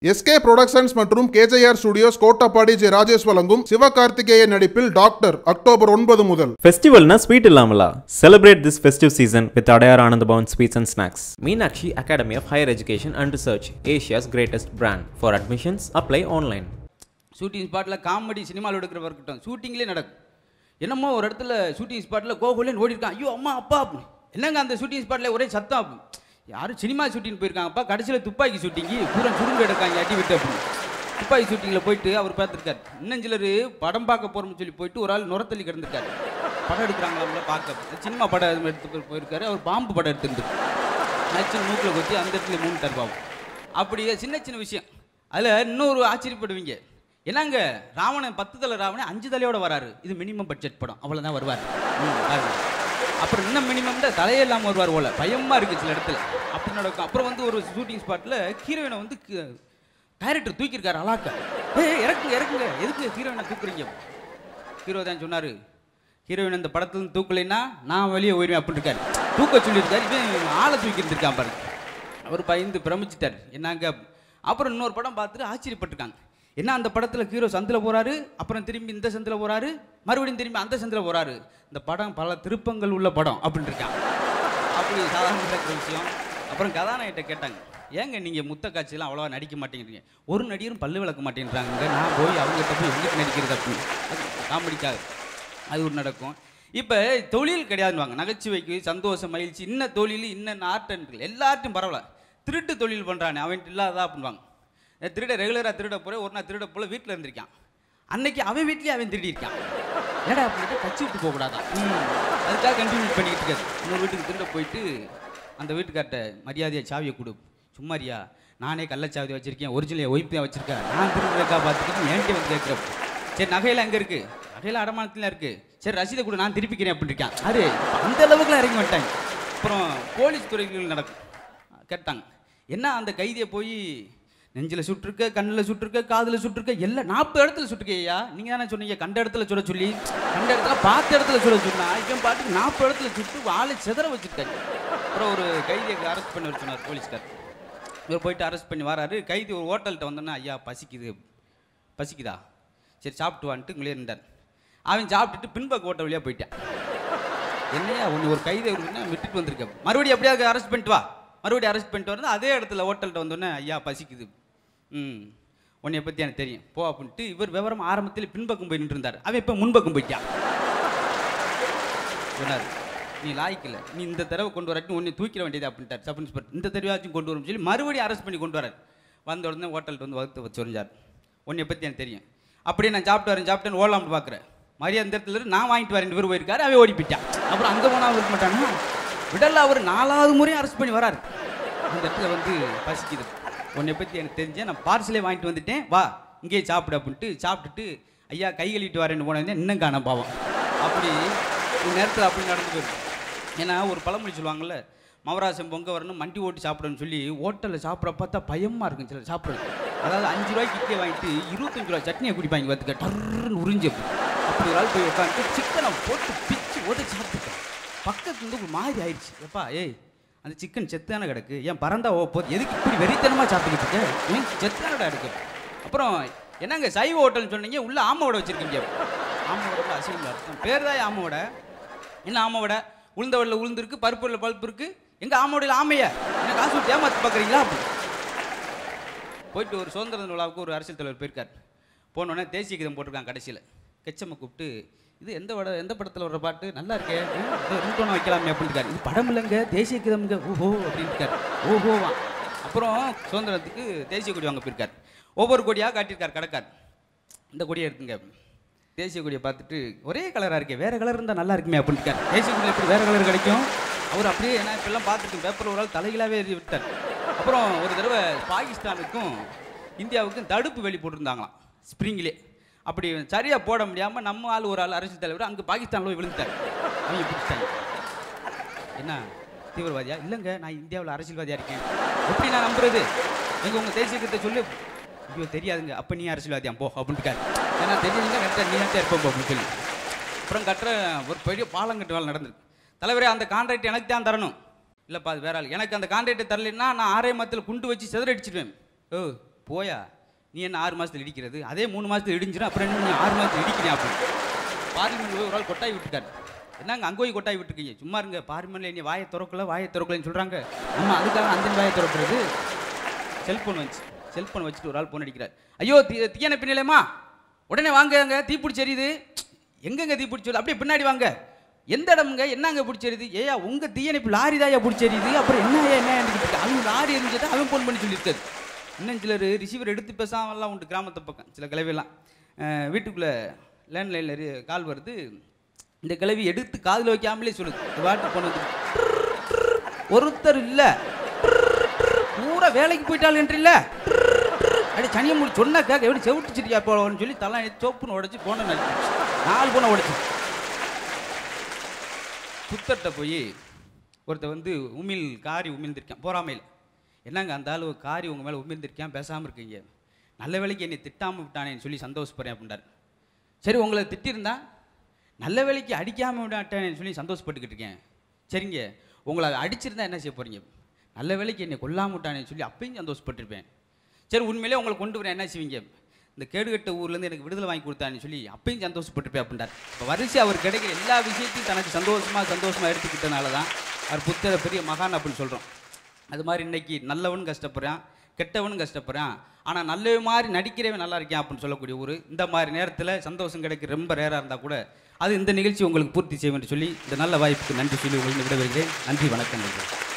SK productions மற்றும் KJR studios Kottapadi J Rajesh வழங்கும் சிவகார்த்திகேயன் நடிப்பில் டாக்டர் அக்டோபர் ஒன்பது முதல் ஃபெஸ்டிவல்னா ஸ்வீட் இல்லாமலா celebrate this festive season with Adyar Ananda Bhavan sweets and snacks Meenakshi academy of higher education and research Asia's greatest brand for admissions apply online shooting ஸ்பாட்டில் comedy சினிமாவில் எடுக்கிறவா இருக்கட்டும் ஷூட்டிங்லேயே நடக்கும் என்னமோ ஒரு இடத்துல ஷூட்டிங் ஸ்பாட்டில் கோகுலேன்னு ஓடி இருக்கான் ஐயோ அம்மா அப்பா அப்படின்னு. என்னங்க அந்த ஷூட்டிங் ஸ்பாட்டில் ஒரே சத்தம் அப்படின்னு. யாரும் சினிமா ஷூட்டிங் போயிருக்காங்கப்பா கடைசியில் துப்பாக்கி ஷூட்டிங்கு பூரா சுருங்க எடுக்காங்க அடி விட்டு அப்படின்னு துப்பாக்கி ஷூட்டிங்கில் போயிட்டு அவர் பார்த்துருக்காரு இன்னும் சிலர் படம் பார்க்க போகிறோம்னு சொல்லி போயிட்டு ஒரு ஆள் நுரத்தள்ளி கிடந்திருக்காரு படம் எடுக்கிறாங்களா பார்க்க சினிமா படம் எடுத்து போயிருக்காரு அவர் பாம்பு படம் எடுத்துருந்து நச்சு மூக்கில் கொத்தி அந்த இடத்துல மூணு தருவாங்க அப்படியே சின்ன சின்ன விஷயம் அதில் இன்னொரு ஆச்சரியப்படுவீங்க என்னங்க ராவணன் பத்து தலை ராவணன் அஞ்சு தலையோட வராரு இது மினிமம் பட்ஜெட் படம் அவ்வளோதான் வருவார் ம், பாருங்க. அப்புறம் இன்னும் மினிமம் தான் தலையே இல்லாமல் வருவார் போல பயமாக இருக்குது சில இடத்துல அப்படி நடக்கும் அப்புறம் வந்து ஒரு ஷூட்டிங் ஸ்பாட்டில் ஹீரோயினை வந்து டைரக்டர் தூக்கியிருக்காரு அலாக்கா ஏய் இறக்குங்க இறக்குங்க எதுக்கு ஹீரோயினை தூக்குறீங்க ஹீரோ தான் சொன்னார் ஹீரோயின் இந்த படத்துல தூக்கலைன்னா நான் வெளியே போயிடுவேன் அப்படின்னு இருக்காரு தூக்க சொல்லியிருக்காரு இவன் ஆளை தூக்கி இருந்திருக்கான் பாருங்க அவர் பயந்து பிரமிச்சிட்டார் என்னங்க அப்புறம் இன்னொரு படம் பார்த்துட்டு ஆச்சரியப்பட்டிருக்காங்க என்ன அந்த படத்தில் ஹீரோ சந்தில் போகிறாரு அப்புறம் திரும்பி இந்த சந்தில் போகிறாரு மறுபடியும் திரும்பி அந்த சந்தில் போகிறாரு இந்த படம் பல திருப்பங்கள் உள்ள படம் அப்படின்னு இருக்காங்க அப்படி சாதாரண நடக்கிற விஷயம் அப்புறம் கதாநாயகிட்ட கேட்டாங்க ஏங்க நீங்கள் முத்த காட்சியெல்லாம் அவ்வளோவா நடிக்க மாட்டேங்கிறீங்க ஒரு நடிகரும் பல்லு விளக்க மாட்டேங்கிறாங்க நான் போய் அவங்ககிட்ட போய் எங்களுக்கு நடிக்கிறது அப்படின்னு அது காமெடிக்காக அது ஒரு நடக்கும் இப்போ தொழில் கிடையாதுவாங்க நகைச்சுவைக்கு சந்தோஷம் மகிழ்ச்சி இன்ன தொழில் இன்ன ஆர்ட் எல்லா ஆர்ட்டும் பரவாயில்ல திருட்டு தொழில் பண்ணுறானே அவன் இல்லாததா அப்படின்வாங்க அஹ் திருட ரெகுலராக திருட போகிற ஒரு நாள் திருட போல வீட்டில் இருந்திருக்கான் அன்னைக்கு அவன் வீட்லேயே அவன் திருடி இருக்கான் ஏடா அப்படின்ட்டு கட்சி விட்டு போகக்கூடாதா அதுக்காக கண்டினியூ பண்ணிக்கிட்டு இருக்காது இன்னொரு வீட்டுக்கு திருட போயிட்டு அந்த வீட்டுக்கார்ட்ட மரியாதையை சாவியை கொடு சும்மாரியா நானே கள்ளச்சாவி வச்சிருக்கேன் ஒரிஜினல் ஒய்ஃப் தான் வச்சிருக்கேன் நான் திருடுறக்கா பார்த்துக்கிட்டு என்கிட்ட வந்து கேட்குறேன் சரி நகையெல்லாம் எங்கே இருக்குது நகையெல்லாம் அடமானத்தில் இருக்குது சரி ரசீதை கூட நான் திருப்பிக்கிறேன் அப்படின்னு இருக்கான் அது அந்த அளவுக்குலாம் இறங்கி வந்துட்டாங்க அப்புறம் போலீஸ் துறைகள் நடக்கும் கேட்டாங்க என்ன அந்த கைதியை போய் நெஞ்சில் சுட்டிருக்க கண்ணில் சுட்டிருக்க காதில் சுட்டிருக்க எல்லாம் நாற்பது இடத்துல சுட்டுக்கையா நீங்கள் தானே சொன்னீங்க கண்ட இடத்துல சுட சொல்லி கண்ட இடத்துல பார்த்த இடத்துல சுட சொன்னா இவன் பாட்டுக்கு நாற்பது இடத்துல சுட்டு வாழை செதற வச்சுருக்காங்க அப்புறம் ஒரு கைதியை அரெஸ்ட் பண்ணி வர சொன்னார் போலீஸ்கார் இவர் போயிட்டு அரெஸ்ட் பண்ணி வராரு கைதி ஒரு ஹோட்டல்கிட்ட வந்தோன்னா ஐயா பசிக்குது பசிக்குதா சரி சாப்பிட்டு வான்ட்டு இங்களே இருந்தார் அவன் சாப்பிட்டுட்டு பின்பக்க ஓட்ட வழியாக போயிட்டான் என்னையா உன்னை ஒரு கைதை இருக்குன்னா விட்டுட்டு வந்திருக்க மறுபடியும் எப்படியாவது அரெஸ்ட் பண்ணிட்டு வா மறுபடியும் அரெஸ்ட் பண்ணிட்டு வந்து அதே இடத்துல ஹோட்டல்கிட்ட வந்தோடனே ஐயா பசிக்குது ம் உன்னைய பற்றி எனக்கு தெரியும் போ அப்படின்ட்டு இவர் விவரம் ஆரம்பத்தில் பின்பக்கம் போய் நின்று இருந்தார் அவன் இப்போ முன்பக்கம் போயிட்டான் சொன்னார் நீ லாய்க்கில்ல நீ இந்த தடவை கொண்டு வராட்டி உன்னை தூக்கிட வேண்டியது அப்படின்ட்டார் சப் இன்ஸ்பெக்டர் இந்த தடவையாச்சும் கொண்டு வரும் சொல்லி மறுபடியும் அரெஸ்ட் பண்ணி கொண்டு வரார் வந்த உடனே ஹோட்டல்கிட்ட வந்து வகுத்து வச்சு சொரிஞ்சார் உன்னை பற்றி எனக்கு தெரியும் அப்படியே நான் சாப்பிட்டு வரேன் சாப்பிட்டேன்னு ஓடலாம்னு பார்க்குறேன் மரியாதை இந்த இடத்துல இருந்து நான் வாங்கிட்டு வரேன் பேர் போயிருக்காரு அவன் ஓடி போயிட்டான் அப்புறம் அங்கே போனால் இருக்க மாட்டானா விடல அவர் நாலாவது முறையும் அரெஸ்ட் பண்ணி வராரு அந்த இடத்துல வந்து பசிக்குது உன்னை பற்றி எனக்கு தெரிஞ்சேன் நான் பார்சலே வாங்கிட்டு வந்துட்டேன் வா இங்கேயே சாப்பிடு அப்படின்ட்டு சாப்பிட்டுட்டு ஐயா கை கழுவிட்டு வரேன்னு போனேன் இன்னும் காண பாவம் அப்படி இந்த நேரத்தில் அப்படி நடந்து போயிருக்கு ஏன்னா ஒரு பழமொழி சொல்லுவாங்கல்ல மவராசம் பொங்க வரணும் மண்டி ஓட்டி சாப்பிடணும்னு சொல்லி ஹோட்டலில் சாப்பிட பார்த்தா பயமாக இருக்கும் சில சாப்பிட்றது அதாவது அஞ்சு ரூபாய்க்கு இட்லி வாங்கிட்டு இருபத்தஞ்சு ரூபா சட்னியை குடிப்பாங்க பார்த்துக்க டர்ன்னு உறிஞ்சு அப்படி ஒரு ஆள் போய் உட்காந்துட்டு சிக்கனை போட்டு பிச்சு உதச்சி சாப்பிட்டுட்டேன் பக்கத்துல இருந்து ஒரு மாதிரி ஆயிடுச்சு எப்பா ஏய் அந்த சிக்கன் செத்தான கிடக்கு ஏன் பறந்தா ஓ போது எதுக்கு இப்படி வெறித்தனமாக சாப்பிட்டுக்கிட்டு இருக்க ஏன் செத்தானடா இருக்கு அப்புறம் என்னங்க சைவ ஹோட்டல்னு சொன்னீங்க உள்ள ஆமாவோட வச்சிருக்கீங்க ஆமாவோட அசிங்கம் அர்த்தம் பேர் தான் ஆமாவோட என்ன ஆமாவோட உளுந்த வடல உளுந்து இருக்கு பருப்பு வடல பருப்பு இருக்கு எங்க ஆமாவோட ஆமைய என்ன காசு விட்டு ஏமாத்து பார்க்குறீங்களா போயிட்டு ஒரு சுதந்திர தின விழாவுக்கு ஒரு அரசியல் தலைவர் போயிருக்கார் போனோடனே தேசிய கீதம் போட்டிருக்காங்க கடைசியில் கெச்சம்மை கூப்பிட்டு இது எந்த பட எந்த படத்தில் வர்ற பாட்டு நல்லா இருக்கே ரிங்டோனை வைக்கலாமே அப்படின்ட்டு இது படம் இல்லைங்க தேசிய கீதம்ங்க ஓஹோ அப்படின்ட்டு ஓஹோவா அப்புறம் சுதந்திரத்துக்கு தேசிய கொடி வாங்க போயிருக்கார் ஒவ்வொரு கொடியாக காட்டியிருக்கார் கடைக்கார் இந்த கொடியை எடுத்துங்க தேசிய கொடியை பார்த்துட்டு ஒரே கலராக இருக்கே வேறு கலர் இருந்தால் நல்லா இருக்குமே அப்படின்ட்டு தேசிய கொடியில் எப்படி வேறு கலர் கிடைக்கும் அவர் அப்படியே என்ன இப்பெல்லாம் பார்த்துட்டு பேப்பர் ஒரு ஆள் தலைகளாகவே எழுதி விட்டார் அப்புறம் ஒரு தடவை பாகிஸ்தானுக்கும் இந்தியாவுக்கும் தடுப்பு வேலி போட்டிருந்தாங்களாம் ஸ்ப்ரிங்கிலே அப்படி சரியாக போட முடியாமல் நம்ம ஆள் ஒரு ஆள் அரசியல் தலைவர் அங்கே பாகிஸ்தானில் போய் விழுந்துட்டார் அவங்க பிடிச்சிட்டாங்க என்ன தீவிரவாதியா இல்லைங்க நான் இந்தியாவில் அரசியல்வாதியாக இருக்கேன் எப்படி நான் நம்புறது எங்க உங்கள் தேசியத்தை சொல்லு ஐயோ தெரியாதுங்க அப்போ நீ அரசியல்வாதியா போ அப்படின்ட்டு ஏன்னா தெரியுதுங்க கரெக்டாக நீ தான் இருப்போம் அப்படின்னு சொல்லி அப்புறம் கட்டுற ஒரு பெரிய பாலம் கட்டு வேலை நடந்திருக்கு தலைவரே அந்த கான்ட்ராக்ட் எனக்கு தான் தரணும் இல்லைப்பா அது வேற ஆள் எனக்கு அந்த கான்ட்ராக்ட் தரலைன்னா நான் ஆரே மரத்தில் குண்டு வச்சு செதறடிச்சிடுவேன் ஓ போயா நீ என்ன ஆறு மாதத்தில் இடிக்கிறது அதே மூணு மாதத்தில் இடிஞ்சிடும் அப்புறம் என்ன நீ ஆறு மாதத்தில் இடிக்கிறேன் அப்படின்னு பார்லிமெண்ட் போய் ஒரு ஆள் கொட்டாய் விட்டுருக்காரு என்னங்க அங்கே போய் கொட்டாய் விட்டுருக்கீங்க சும்மா இருங்க பார்லிமெண்ட்ல நீ வாயை திறக்கல வாயை திறக்கலன்னு சொல்கிறாங்க நம்ம அதுக்காக அந்த வாயை திறக்கிறது செல்ஃபோன் வச்சு செல்ஃபோன் வச்சுட்டு ஒரு ஆள் போன் அடிக்கிறார் ஐயோ தீ தீயணைப்பு நிலையமா உடனே வாங்க அங்கே தீப்பிடிச்சி எரியுது எங்கெங்க தீப்பிடிச்சி வருது? அப்படியே பின்னாடி வாங்க எந்த இடமுங்க என்னங்க பிடிச்செரியுது ஏயா உங்க தீயணைப்பு லாரி தாயா பிடிச்செரியுது அப்புறம் என்ன என்ன இருக்கு அவங்க லாரி எரிஞ்சதை அவன் ஃபோன் பண்ணி சொல்லியிருக்காரு இன்னும் சிலர் ரிசீவர் எடுத்து பேசாமலாம் உண்டு கிராமத்து பக்கம் சில கிளவியெல்லாம் அஹ் வீட்டுக்குள்ளே லேண்ட்லைனில் கால் வருது இந்த கிளவி எடுத்து காதில் வைக்காமலே சொல்லுது இந்த வாட்டு போன ஒருத்தர் இல்லை பூரா வேலைக்கு போயிட்டாள் என்று இல்லை அடி சனியை முடி சொன்னா கேட்க எப்படி செவிட்டுச்சிருக்கா போலன்னு சொல்லி தலை சோப்புன்னு உடச்சி போன நாலு போன உடச்சி புத்தர்கிட்ட போய் ஒருத்தர் வந்து உமிழ் காரி உமிழ்ந்திருக்கான் போறாமையில் என்னங்க அந்த ஆள் ஒரு காரி உங்கள் மேலே உமிழ்ந்திருக்கான் பேசாமல் இருக்கீங்க நல்ல வேலைக்கு என்னை திட்டாமல் விட்டானேன்னு சொல்லி சந்தோஷப்படுறேன் அப்படின்றார் சரி உங்களை திட்டிருந்தா நல்ல வேலைக்கு அடிக்காமல் விடாட்டேன்னு சொல்லி சந்தோஷப்பட்டுக்கிட்டு இருக்கேன் சரிங்க உங்களை அடிச்சிருந்தா என்ன செய்ய போறீங்க நல்ல வேலைக்கு என்னை கொல்லாம விட்டானேன்னு சொல்லி அப்பயும் சந்தோஷப்பட்டிருப்பேன் சரி உண்மையிலே உங்களை கொண்டு வரேன் என்ன செய்வீங்க இந்த கேடுகட்ட ஊர்லேருந்து எனக்கு விடுதலை வாங்கி கொடுத்தான்னு சொல்லி அப்பயும் சந்தோஷப்பட்டிருப்பேன் அப்படின்றார் இப்போ வரிசை அவர் கிடைக்கிற எல்லா விஷயத்தையும் தனக்கு சந்தோஷமா சந்தோஷமா எடுத்துக்கிட்டனால தான் அவர் புத்தர பெரிய மகான் அப்படின்னு சொல்கிறோம் அது மாதிரி இன்னைக்கு நல்லவனும் கஷ்டப்படுறான் கெட்டவனும் கஷ்டப்படுறான் ஆனால் நல்ல மாதிரி நடிக்கிறவன் நல்லா இருக்கான் அப்படின்னு சொல்லக்கூடிய ஒரு இந்த மாதிரி நேரத்தில் சந்தோஷம் கிடைக்க ரொம்ப ரேராக இருந்தால் கூட அது இந்த நிகழ்ச்சி உங்களுக்கு பூர்த்தி செய்யும் என்று சொல்லி இந்த நல்ல வாய்ப்புக்கு நன்றி சொல்லி உங்களுக்கு விடைபெறுகிறேன் நன்றி வணக்கம் நன்றி